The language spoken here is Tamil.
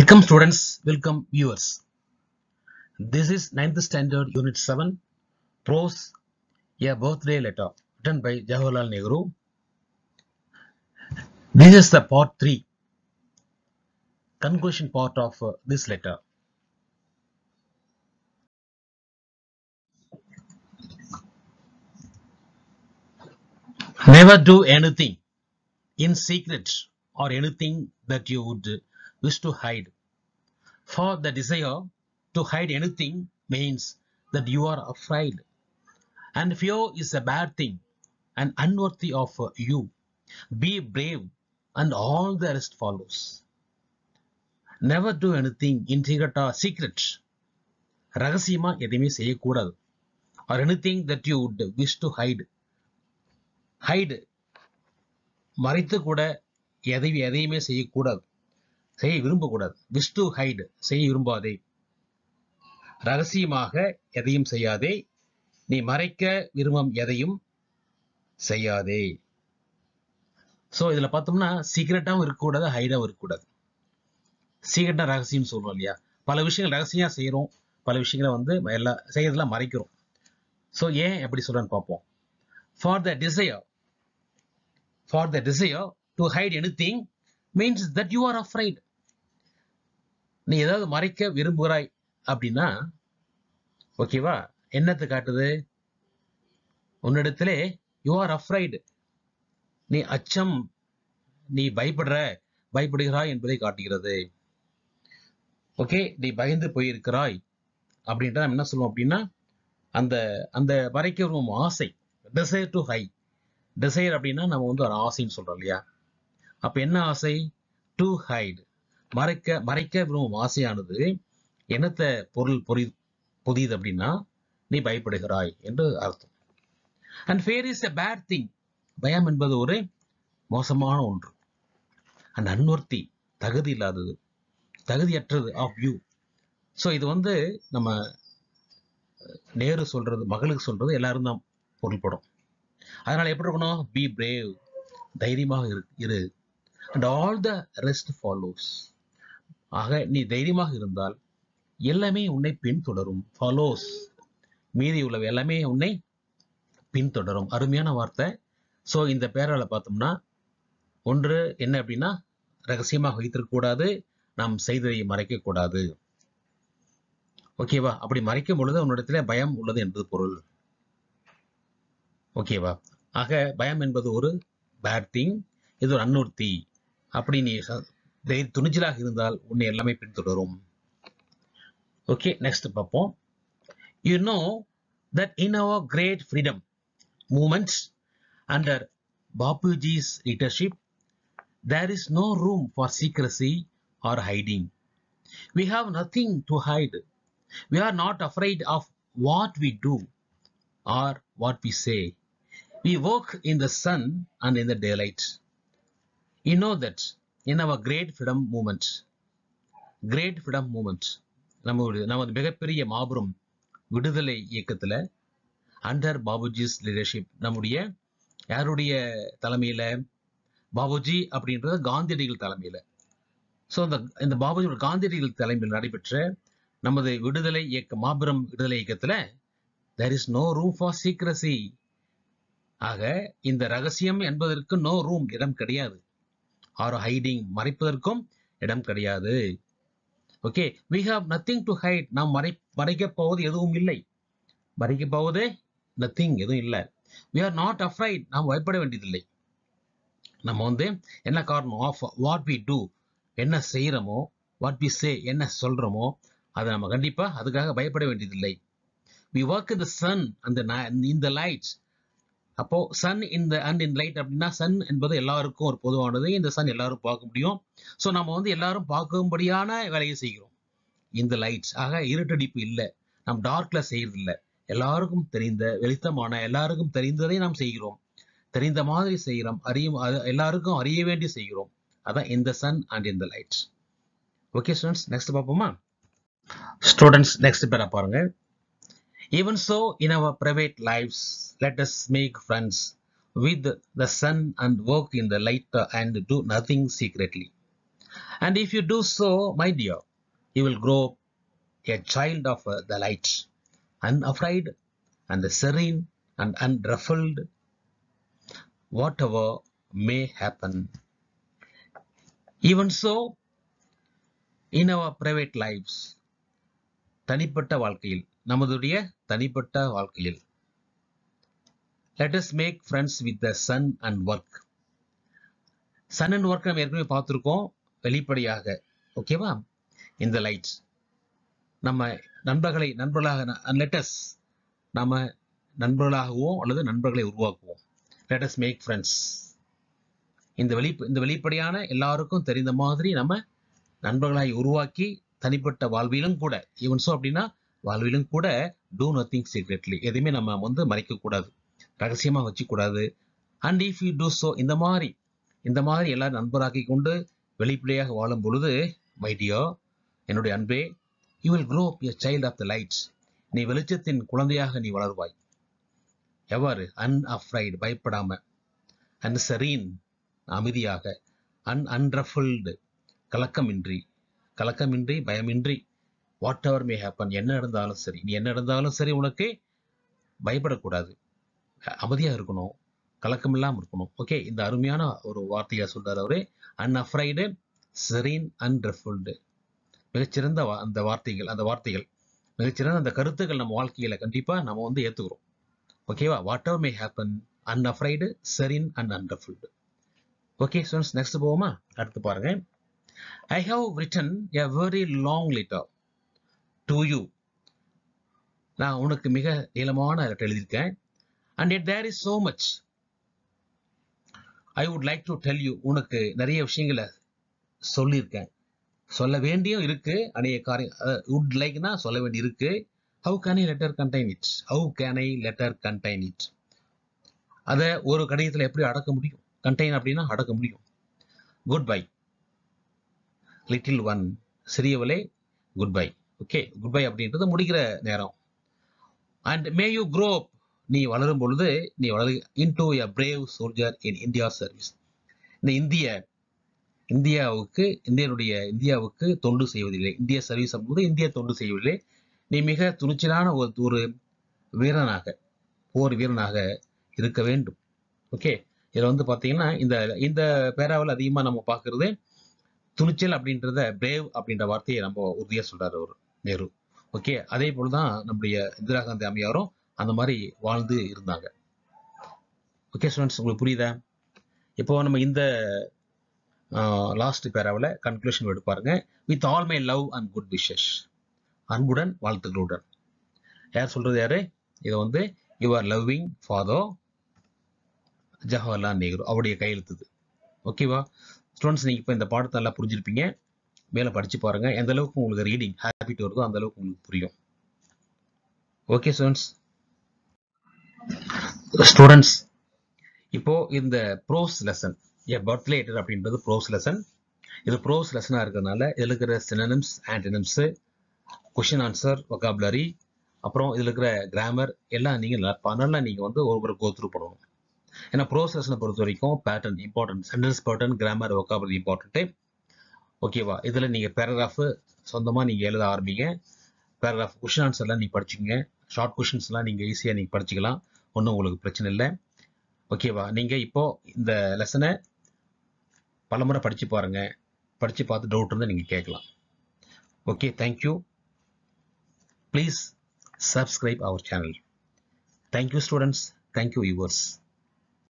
Welcome students, welcome viewers. This is 9th standard unit 7 prose a birthday letter written by Jawaharlal Nehru. This is the part 3 conclusion part of uh, this letter. Never do anything in secret or anything that you would wish to hide. For the desire to hide anything means that you are afraid. And fear is a bad thing and unworthy of you. Be brave and all the rest follows. Never do anything in secret or secret. ரகசியமா எதையுமே செய்யக்கூடாது or anything that you would wish to hide. hide மறைத்து கூட எதை எதையுமே செய்யக்கூடாது செய்ய விரும்பக்கூடாது wish to hide செய்ய விரும்பாதே ரகசியமாக எதையும் செய்யாதே நீ மறைக்க விரும்பும் எதையும் செய்யாதே ஸோ இதுல பார்த்தோம்னா சீக்கிரட்டாவும் இருக்கக்கூடாது ஹைடாவும் இருக்கக்கூடாது சீக்கிரட்டா ரகசியம் சொல்றோம் இல்லையா பல விஷயங்கள் ரகசியம் செய்யறோம் பல விஷயங்களை வந்து எல்லா செய்யறதுலாம் மறைக்கிறோம் ஸோ ஏன் எப்படி சொல்றேன்னு பார்ப்போம் for the desire for the desire to hide anything means that you are afraid நீ ஏதாவது மறைக்க விரும்புகிறாய் அப்படின்னா ஓகேவா என்னத்தை காட்டுது உன்னிடத்திலே யூ ஆர் அஃப்ரைடு நீ அச்சம் நீ பயப்படுற பயப்படுகிறாய் என்பதை காட்டுகிறது ஓகே நீ பயந்து போயிருக்கிறாய் அப்படின்ற நம்ம என்ன சொல்லுவோம் அப்படின்னா அந்த அந்த மறைக்க விரும்பும் ஆசை டிசைர் டு ஹை டிசைர் அப்படின்னா நம்ம வந்து ஒரு ஆசைன்னு சொல்றோம் இல்லையா அப்ப என்ன ஆசை டு ஹைட் மறைக்க மறைக்க விரும்பும் ஆசையானது என்னத்த பொருள் பொறி புதியது அப்படின்னா நீ பயப்படுகிறாய் என்று அர்த்தம் and fear is a bad thing பயம் என்பது ஒரு மோசமான ஒன்று அண்ட் அன்வர்த்தி தகுதி இல்லாதது தகுதியற்றது ஆஃப் யூ ஸோ இது வந்து நம்ம நேரு சொல்றது மகளுக்கு சொல்றது எல்லாரும் தான் பொருள்படும் அதனால எப்படி இருக்கணும் பி பிரேவ் தைரியமாக இரு இரு and all the rest follows ஆக நீ தைரியமாக இருந்தால் எல்லாமே உன்னை பின்தொடரும் ஃபாலோஸ் மீதி உள்ளவை எல்லாமே உன்னை பின்தொடரும் அருமையான வார்த்தை ஸோ இந்த பேரால பார்த்தோம்னா ஒன்று என்ன அப்படின்னா ரகசியமாக வைத்திருக்கக்கூடாது நாம் செய்ததை மறைக்கக்கூடாது ஓகேவா அப்படி மறைக்கும் பொழுது உன்னிடத்துல பயம் உள்ளது என்பது பொருள் ஓகேவா ஆக பயம் என்பது ஒரு பேட் திங் இது ஒரு அன்னூர்த்தி அப்படி நீ துணிச்சலாக இருந்தால் உன்னை எல்லாமே பின்தொடரும் ஓகே நெக்ஸ்ட் பார்ப்போம் you know that in our great freedom moments under Bapuji's leadership there is no room for secrecy or hiding we have nothing to hide we are not afraid of what we do or what we say We work in the sun and in the daylight. You know that in our great freedom movement, great freedom movement, நம்மளுடைய நமது மிகப்பெரிய மாபெரும் விடுதலை இயக்கத்துல அண்டர் பாபுஜிஸ் லீடர்ஷிப் நம்முடைய யாருடைய தலைமையில பாபுஜி அப்படின்றது காந்தியடிகள் தலைமையில ஸோ அந்த இந்த பாபுஜி காந்தியடிகள் தலைமையில் நடைபெற்ற நமது விடுதலை இயக்க மாபெரும் விடுதலை இயக்கத்துல there is no room for secrecy ஆக இந்த ரகசியம் என்பதற்கு நோ ரூம் இடம் கிடையாது ஆர் ஹைடிங் மறைப்பதற்கும் இடம் கிடையாது okay we have nothing to hide நாம் மறை மறைக்க போவது எதுவும் இல்லை மறைக்க போவது நத்திங் எதுவும் இல்லை வி ஆர் நாட் அஃப்ரைட் நாம் பயப்பட வேண்டியதில்லை நம்ம வந்து என்ன காரணம் ஆஃப் வாட் வி டூ என்ன செய்யறோமோ வாட் வி சே என்ன சொல்றோமோ அதை நம்ம கண்டிப்பா அதுக்காக பயப்பட வேண்டியதில்லை we work in the sun அந்த இந்த லைட்ஸ் அப்போ சன் இந்த அண்ட் இன் லைட் அப்படின்னா சன் என்பது எல்லாருக்கும் ஒரு பொதுவானது இந்த சன் எல்லாரும் பார்க்க முடியும் ஸோ நம்ம வந்து எல்லாரும் பார்க்கும்படியான வேலையை செய்கிறோம் இந்த லைட்ஸ் ஆக இருட்டடிப்பு இல்லை நாம் டார்க்ல செய்யறது இல்லை எல்லாருக்கும் தெரிந்த வெளித்தமான எல்லாருக்கும் தெரிந்ததை நாம் செய்கிறோம் தெரிந்த மாதிரி செய்கிறோம் அறியும் எல்லாருக்கும் அறிய வேண்டி செய்கிறோம் அதான் இந்த சன் அண்ட் இந்த லைட் ஓகே ஸ்டூடெண்ட்ஸ் நெக்ஸ்ட் பார்ப்போமா ஸ்டூடெண்ட்ஸ் நெக்ஸ்ட் பேரை பாருங்க Even so, in our private lives, let us make friends with the sun and work in the light and do nothing secretly. And if you do so, my dear, you will grow a child of uh, the light, unafraid and serene and unruffled, whatever may happen. Even so, in our private lives, தனிப்பட்ட வாழ்க்கையில் நமதுடைய தனிப்பட்ட வாழ்க்கையில் let us make friends with the sun and work sun and work நம்ம ஏற்கனவே பார்த்துருக்கோம் வெளிப்படையாக ஓகேவா இந்த லைட்ஸ் நம்ம நண்பர்களை நண்பர்களாக லெட்டஸ் நாம நண்பர்களாகவோ அல்லது நண்பர்களை உருவாக்குவோம் லெட்டஸ் மேக் ஃப்ரெண்ட்ஸ் இந்த வெளி இந்த வெளிப்படையான எல்லாருக்கும் தெரிந்த மாதிரி நம்ம நண்பர்களாய் உருவாக்கி தனிப்பட்ட வாழ்விலும் கூட ஈவன் ஸோ அப்படின்னா வாழ்விலும் கூட டூ நத்திங் சீக்ரெட்லி எதையுமே நம்ம வந்து மறைக்க கூடாது ரகசியமா வச்சுக்கூடாது and if you do so இந்த மாதிரி இந்த மாதிரி எல்லாரும் நண்பராக்கி கொண்டு வெளிப்படையாக வாழும் பொழுது மைடியோ என்னுடைய அன்பே you will grow a child of the lights நீ வெளிச்சத்தின் குழந்தையாக நீ வளருவாய் எவ்வாறு அன்அஃப்ரைடு பயப்படாம அன் சரீன் அமைதியாக அன் அன்ரஃபுல்டு கலக்கமின்றி கலக்கமின்றி பயமின்றி வாட் எவர் மே ஹேப்பன் என்ன நடந்தாலும் சரி நீ என்ன நடந்தாலும் சரி உனக்கு பயப்படக்கூடாது அமைதியா இருக்கணும் கலக்கம் இல்லாம இருக்கணும் ஓகே இந்த அருமையான ஒரு வார்த்தையை சொல்றாரு அவரு அன்அஃப்ரைடு செரீன் அன்ரஃபுல்டு மிகச்சிறந்த வா- அந்த வார்த்தைகள் அந்த வார்த்தைகள் மிகச்சிறந்த அந்த கருத்துக்கள் நம்ம வாழ்க்கையில கண்டிப்பா நம்ம வந்து ஏத்துக்கிறோம் ஓகேவா whatever may happen unafraid serene and unruffled okay students next போவோமா அடுத்து பாருங்க I have written a very long letter to you நான் உனக்கு மிக நீளமான லெட்டர் எழுதியிருக்கேன் and yet there is so much I would like to tell you உனக்கு நிறைய விஷயங்களை சொல்லியிருக்கேன் சொல்ல வேண்டியும் இருக்கு அநேக காரியம் வுட் லைக்னா சொல்ல வேண்டி இருக்கு how can I letter contain it how can I letter contain it அதை ஒரு கடிதத்தில் எப்படி அடக்க முடியும் கண்டெயின் அப்படின்னா அடக்க முடியும் குட் பை லிட்டில் ஒன் சிறியவளே goodbye okay goodbye அப்படின்றது முடிக்கிற நேரம் அண்ட் மே யூ க்ரோ நீ வளரும் பொழுது நீ வளரு into a brave soldier in India service இந்த இந்திய இந்தியாவுக்கு இந்தியனுடைய இந்தியாவுக்கு தொண்டு செய்வதில்லை இந்திய சர்வீஸ் அப்படிங்கும்போது இந்திய தொண்டு செய்வதில்லை நீ மிக துணிச்சலான ஒரு ஒரு வீரனாக போர் வீரனாக இருக்க வேண்டும் ஓகே இதில் வந்து பார்த்தீங்கன்னா இந்த இந்த பேராவில் அதிகமாக நம்ம பார்க்கறது துணிச்சல் அப்படின்றத பிரேவ் அப்படின்ற வார்த்தையை நம்ம உறுதியாக சொல்றாரு அவர் நேரு ஓகே அதே போல தான் நம்முடைய இந்திரா காந்தி அம்மையாரும் அந்த மாதிரி வாழ்ந்து இருந்தாங்க ஓகே ஸ்டூடெண்ட்ஸ் உங்களுக்கு புரியுதா இப்போ நம்ம இந்த லாஸ்ட் பேராவில் கன்க்ளூஷன் எடுப்பாருங்க with all my love and good wishes அன்புடன் வாழ்த்துக்களுடன் யார் சொல்றது யாரு இதை வந்து your loving father Jawaharlal Nehru அவருடைய கையெழுத்துது ஓகேவா ஸ்டூடெண்ட்ஸ் நீங்கள் இப்போ இந்த பாடத்தை நல்லா புரிஞ்சிருப்பீங்க மேலே படிச்சு பாருங்க எந்த அளவுக்கு உங்களுக்கு ரீடிங் ஹேபிட் வருதோ அந்த அளவுக்கு உங்களுக்கு புரியும் ஓகே ஸ்டூடெண்ட்ஸ் ஸ்டூடெண்ட்ஸ் இப்போ இந்த prose lesson a birth letter அப்படின்றது ப்ரோஸ் லெசன் இது ப்ரோஸ் லெசனாக இருக்கிறதுனால இதில் இருக்கிற synonyms antonyms question answer vocabulary அப்புறம் இதில் இருக்கிற கிராமர் எல்லாம் நீங்கள் நல்லா நீங்கள் வந்து ஒவ்வொரு கோத்ரூ பண்ணணும் ஏன்னா ப்ரோஸ் லெசனை பொறுத்த வரைக்கும் pattern important sentence pattern grammar vocabulary important ஓகேவா இதில் நீங்கள் பேராகிராஃபு சொந்தமாக நீங்கள் எழுத ஆரம்பிங்க பேராகிராஃப் கொஷின் ஆன்சர்லாம் நீங்கள் படிச்சுங்க ஷார்ட் கொஷின்ஸ்லாம் நீங்கள் ஈஸியாக நீங்கள் படிச்சுக்கலாம் ஒன்றும் உங்களுக்கு பிரச்சனை இல்லை ஓகேவா நீங்கள் இப்போ இந்த லெசனை பலமுறை படித்து பாருங்க படித்து பார்த்து டவுட் இருந்தால் நீங்கள் கேட்கலாம் okay thank you please subscribe our channel thank you students thank you viewers